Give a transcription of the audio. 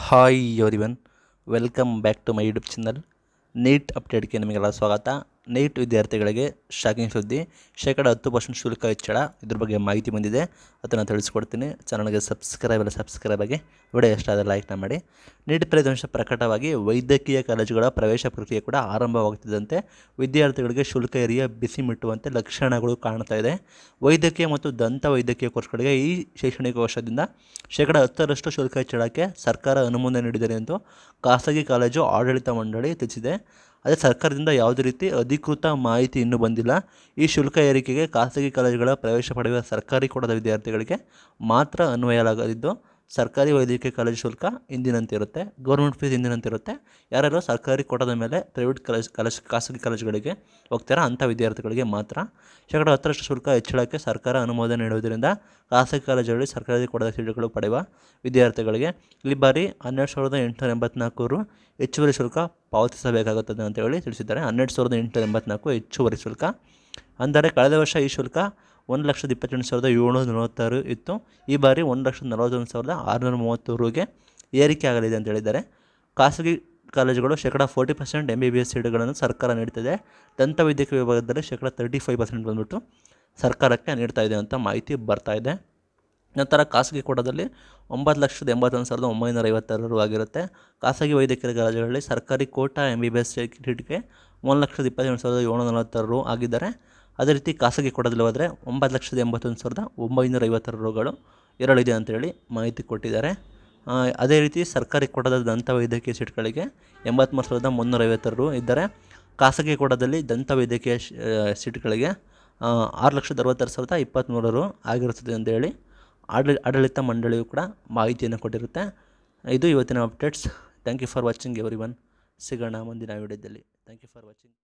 hi everyone welcome back to my YouTube channel NEET ಅಪ್ಡೇಟ್ಗೆ ನಿಮಗೆಲ್ಲ ಸ್ವಾಗತ ನೀಟ್ ವಿದ್ಯಾರ್ಥಿಗಳಿಗೆ ಶಾಕಿಂಗ್ ಸುದ್ದಿ ಶೇಕಡ ಹತ್ತು ಪರ್ಸೆಂಟ್ ಶುಲ್ಕ ಹೆಚ್ಚಳ ಇದ್ರ ಬಗ್ಗೆ ಮಾಹಿತಿ ಬಂದಿದೆ ಅದನ್ನು ತಿಳಿಸ್ಕೊಡ್ತೀನಿ ಚಾನಲ್ಗೆ ಸಬ್ಸ್ಕ್ರೈಬ್ ಎಲ್ಲ ಸಬ್ಸ್ಕ್ರೈಬ್ ಆಗಿ ವಿಡಿಯೋ ಇಷ್ಟ ಆದರೆ ಲೈಕ್ನ ಮಾಡಿ ನೀಟ್ ಫಲಿತಾಂಶ ಪ್ರಕಟವಾಗಿ ವೈದ್ಯಕೀಯ ಕಾಲೇಜುಗಳ ಪ್ರವೇಶ ಪ್ರಕ್ರಿಯೆ ಕೂಡ ಆರಂಭವಾಗುತ್ತಿದ್ದಂತೆ ವಿದ್ಯಾರ್ಥಿಗಳಿಗೆ ಶುಲ್ಕ ಏರಿಯ ಬಿಸಿ ಮುಟ್ಟುವಂತೆ ಲಕ್ಷಣಗಳು ಕಾಣ್ತಾ ಇದೆ ವೈದ್ಯಕೀಯ ಮತ್ತು ದಂತ ವೈದ್ಯಕೀಯ ಕೋರ್ಸ್ಗಳಿಗೆ ಈ ಶೈಕ್ಷಣಿಕ ವರ್ಷದಿಂದ ಶೇಕಡ ಹತ್ತರಷ್ಟು ಶುಲ್ಕ ಹೆಚ್ಚಳಕ್ಕೆ ಸರ್ಕಾರ ಅನುಮೋದನೆ ನೀಡಿದೆ ಎಂದು ಖಾಸಗಿ ಕಾಲೇಜು ಆಡಳಿತ ಮಂಡಳಿ ತಿಳಿಸಿದೆ ಅದೇ ಸರ್ಕಾರದಿಂದ ಯಾವುದೇ ರೀತಿ ಅಧಿಕೃತ ಮಾಹಿತಿ ಇನ್ನೂ ಬಂದಿಲ್ಲ ಈ ಶುಲ್ಕ ಏರಿಕೆಗೆ ಖಾಸಗಿ ಕಾಲೇಜುಗಳ ಪ್ರವೇಶ ಪಡೆಯುವ ಸರ್ಕಾರಿ ಕೊಡದ ವಿದ್ಯಾರ್ಥಿಗಳಿಗೆ ಮಾತ್ರ ಅನ್ವಯಲಾಗಲಿದ್ದು ಸರ್ಕಾರಿ ವೈದ್ಯಕೀಯ ಕಾಲೇಜು ಶುಲ್ಕ ಇಂದಿನಂತೆ ಇರುತ್ತೆ ಗೌರ್ಮೆಂಟ್ ಫೀಸ್ ಇಂದಿನಂತೆ ಇರುತ್ತೆ ಯಾರ್ಯಾರು ಸರ್ಕಾರಿ ಕೊಡದ ಮೇಲೆ ಪ್ರೈವೇಟ್ ಕಾಲೇಜ್ ಕಾಲೇಜ್ ಖಾಸಗಿ ಕಾಲೇಜುಗಳಿಗೆ ಹೋಗ್ತಾರೋ ಅಂಥ ವಿದ್ಯಾರ್ಥಿಗಳಿಗೆ ಮಾತ್ರ ಶೇಕಡ ಹತ್ತರಷ್ಟು ಶುಲ್ಕ ಹೆಚ್ಚಳಕ್ಕೆ ಸರ್ಕಾರ ಅನುಮೋದನೆ ನೀಡುವುದರಿಂದ ಖಾಸಗಿ ಕಾಲೇಜುಗಳಲ್ಲಿ ಸರ್ಕಾರಿ ಕೊಡದ ಸೀಟುಗಳು ಪಡೆಯುವ ವಿದ್ಯಾರ್ಥಿಗಳಿಗೆ ಈ ಬಾರಿ ಹನ್ನೆರಡು ಸಾವಿರದ ಎಂಟುನೂರ ಎಂಬತ್ನಾಲ್ಕು ರು ಹೆಚ್ಚುವರಿ ಶುಲ್ಕ ಪಾವತಿಸಬೇಕಾಗುತ್ತದೆ ಅಂತ ಹೇಳಿ ತಿಳಿಸಿದ್ದಾರೆ ಹನ್ನೆರಡು ಸಾವಿರದ ಎಂಟುನೂರ ಎಂಬತ್ನಾಲ್ಕು ಹೆಚ್ಚುವರಿ ಶುಲ್ಕ ಅಂದರೆ ಕಳೆದ ವರ್ಷ ಈ ಶುಲ್ಕ ಒಂದು ಲಕ್ಷದ ಇಪ್ಪತ್ತೆಂಟು ಸಾವಿರದ ಏಳ್ನೂರ ನಲವತ್ತಾರು ಇತ್ತು ಈ ಬಾರಿ ಒಂದು ಲಕ್ಷದ ನಲವತ್ತೊಂದು ಸಾವಿರದ ಆರುನೂರ ಮೂವತ್ತು ರುಗೆ ಏರಿಕೆ ಆಗಲಿದೆ ಅಂತ ಹೇಳಿದ್ದಾರೆ ಖಾಸಗಿ ಕಾಲೇಜುಗಳು ಶೇಕಡ forty percent M B B S ಸೀಟುಗಳನ್ನು ಸರ್ಕಾರ ನೀಡ್ತಿದೆ ದಂತ ವೈದ್ಯಕೀಯ ವಿಭಾಗದಲ್ಲಿ ಶೇಕಡ ತರ್ಟಿ ಫೈವ್ ಪರ್ಸೆಂಟ್ ಬಂದ್ಬಿಟ್ಟು ಸರ್ಕಾರಕ್ಕೆ ನೀಡ್ತಾ ಇದೆ ಅಂತ ಮಾಹಿತಿ ಬರ್ತಾ ಇದೆ ನಂತರ ಖಾಸಗಿ ಕೋಟಾದಲ್ಲಿ ಒಂಬತ್ತು ಲಕ್ಷದ ಎಂಬತ್ತೊಂದು ಸಾವಿರದ ಒಂಬೈನೂರ ಐವತ್ತಾರು ರು ಆಗಿರುತ್ತೆ ಖಾಸಗಿ ವೈದ್ಯಕೀಯ ಕಾಲೇಜುಗಳಲ್ಲಿ ಸರ್ಕಾರಿ quota M B B S ಸೀಟಿಗೆ ಒಂದು ಲಕ್ಷದ ಇಪ್ಪತ್ತೆಂಟು ಸಾವಿರದ ಏಳ್ನೂರ ನಲವತ್ತಾರು ರು ಆಗಿದ್ದಾರೆ ಅದೇ ರೀತಿ ಖಾಸಗಿ ಕೋಟಾದಲ್ಲಿ ಹೋದರೆ ಒಂಬತ್ತು ಲಕ್ಷದ ಎಂಬತ್ತೊಂದು ಸಾವಿರದ ಒಂಬೈನೂರ ಐವತ್ತಾರು ರುಗಳು ಎರಡಿದೆ ಅಂತೇಳಿ ಮಾಹಿತಿ ಕೊಟ್ಟಿದ್ದಾರೆ ಆ, ಅದೇ ರೀತಿ ಸರ್ಕಾರಿ ಕೋಟಾದ ದಂತ ವೈದ್ಯಕೀಯ ಸೀಟ್ಗಳಿಗೆ ಎಂಬತ್ತ್ಮೂರು ಸಾವಿರದ ಮುನ್ನೂರ ಐವತ್ತಾರು ರು ಇದ್ದರೆ ಖಾಸಗಿ ಕೋಟಾದಲ್ಲಿ ದಂತ ವೈದ್ಯಕೀಯ ಶ್- ಆ, ಸೀಟ್ಗಳಿಗೆ ಆ, ಆರು ಲಕ್ಷದ ಅರವತ್ತಾರು ಸಾವಿರದ ಇಪ್ಪತ್ತ್ಮೂರು ರು ಆಗಿರುತ್ತದೆ ಅಂತೇಳಿ ಆಡಳಿ ಆಡಳಿತ ಮಂಡಳಿಯು ಕೂಡ ಮಾಹಿತಿಯನ್ನು ಕೊಟ್ಟಿರುತ್ತೆ ಇದು ಇವತ್ತಿನ updates thank you for watching everyone ಸಿಗೋಣ ಮುಂದಿನ ವಿಡಿಯೋದಲ್ಲಿ ಥ್ಯಾಂಕ್ ಯು ಫಾರ್ ವಾಚಿಂಗ್